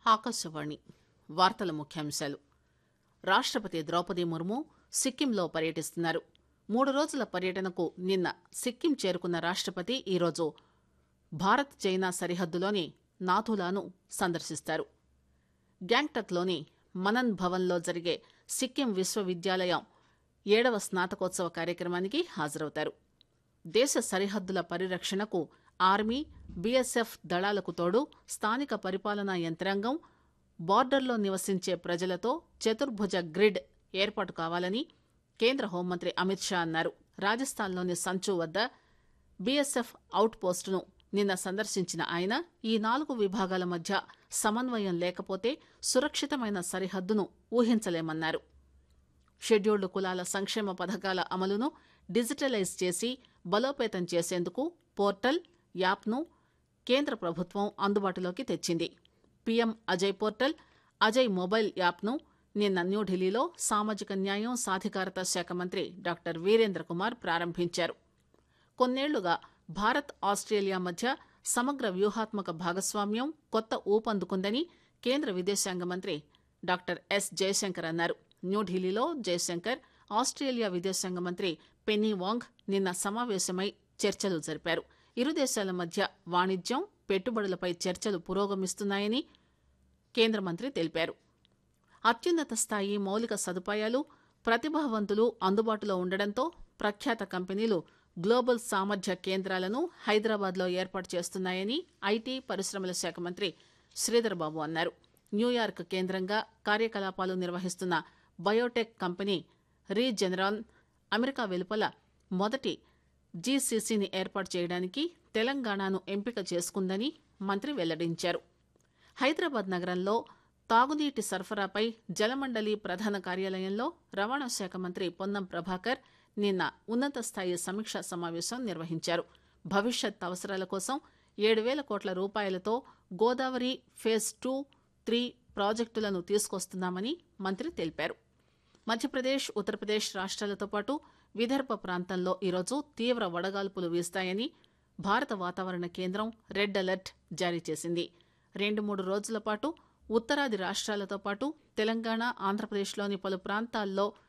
ఆకాశవాణి వార్తల ముఖ్యాంశాలు రాష్టపతి ద్రౌపది ముర్ము సిక్కింలో పర్యటిస్తున్నారు మూడు రోజుల పర్యటనకు నిన్న సిక్కిం చేరుకున్న రాష్టపతి ఈరోజు భారత్ చైనా సరిహద్దులోని నాథులాను సందర్శిస్తారు గ్యాంగ్టక్లోని మనన్ భవన్లో జరిగే సిక్కిం విశ్వవిద్యాలయం ఏడవ స్నాతకోత్సవ కార్యక్రమానికి హాజరవుతారు దేశ సరిహద్దుల పరిరక్షణకు ఆర్మీ బీఎస్ఎఫ్ దళాలకు తోడు స్థానిక పరిపాలనా యంత్రాంగం బార్డర్లో నివసించే ప్రజలతో చతుర్భుజ గ్రిడ్ ఏర్పాటు కావాలని కేంద్ర హోంమంత్రి అమిత్ షా అన్నారు రాజస్థాన్లోని సంచు వద్ద బీఎస్ఎఫ్ అవుట్ పోస్టును నిన్న సందర్శించిన ఆయన ఈ నాలుగు విభాగాల మధ్య సమన్వయం లేకపోతే సురక్షితమైన సరిహద్దును ఊహించలేమన్నారు షెడ్యూల్డ్ కులాల సంక్షేమ పథకాల అమలును డిజిటలైజ్ చేసి బలోపేతం చేసేందుకు పోర్టల్ యాప్ను కేంద్ర ప్రభుత్వం అందుబాటులోకి తెచ్చింది PM Ajay portal Ajay mobile యాప్ను నిన్న న్యూఢిల్లీలో సామాజిక న్యాయం సాధికారత శాఖ మంత్రి డాక్టర్ వీరేంద్ర కుమార్ ప్రారంభించారు కొన్నేళ్లుగా భారత్ ఆస్ట్రేలియా మధ్య సమగ్ర వ్యూహాత్మక భాగస్వామ్యం కొత్త ఊపందుకుందని కేంద్ర విదేశాంగ మంత్రి డాక్టర్ ఎస్ జయశంకర్ అన్నారు న్యూఢిల్లీలో జయశంకర్ ఆస్ట్రేలియా విదేశాంగ మంత్రి పెన్నీ వాంగ్ నిన్న సమావేశమై చర్చలు జరిపారు ఇరు దేశాల మధ్య వాణిజ్యం పెట్టుబడులపై చర్చలు పురోగమిస్తున్నాయని కేంద్ర మంత్రి తెలిపారు అత్యున్నత స్థాయి మౌలిక సదుపాయాలు ప్రతిభావంతులు అందుబాటులో ఉండడంతో ప్రఖ్యాత కంపెనీలు గ్లోబల్ సామర్థ్య కేంద్రాలను హైదరాబాద్లో ఏర్పాటు చేస్తున్నాయని ఐటీ పరిశ్రమల శాఖ మంత్రి శ్రీధర్ బాబు అన్నారు న్యూయార్క్ కేంద్రంగా కార్యకలాపాలు నిర్వహిస్తున్న బయోటెక్ కంపెనీ రీజెనరాన్ అమెరికా వెలుపల మొదటి జీసీసీని ఏర్పాటు చేయడానికి తెలంగాణను ఎంపిక చేసుకుందని మంత్రి వెల్లడించారు హైదరాబాద్ నగరంలో తాగునీటి సరఫరాపై జలమండలి ప్రధాన కార్యాలయంలో రవాణా శాఖ మంత్రి పొన్నం ప్రభాకర్ నిన్న ఉన్నత స్థాయి సమీక్షా సమావేశం నిర్వహించారు భవిష్యత్ అవసరాల కోసం ఏడు వేల కోట్ల రూపాయలతో గోదావరి ఫేజ్ టూ త్రీ ప్రాజెక్టులను తీసుకొస్తున్నామని మంత్రి తెలిపారు మధ్యప్రదేశ్ ఉత్తరప్రదేశ్ రాష్ట్రాలతో పాటు విదర్భ ప్రాంతంలో ఈరోజు తీవ్ర వడగాల్పులు వీస్తాయని భారత వాతావరణ కేంద్రం రెడ్ అలర్ట్ జారీ చేసింది రెండు మూడు రోజుల పాటు ఉత్తరాది రాష్ట్రాలతో పాటు తెలంగాణ ఆంధ్రప్రదేశ్లోని పలు ప్రాంతాల్లో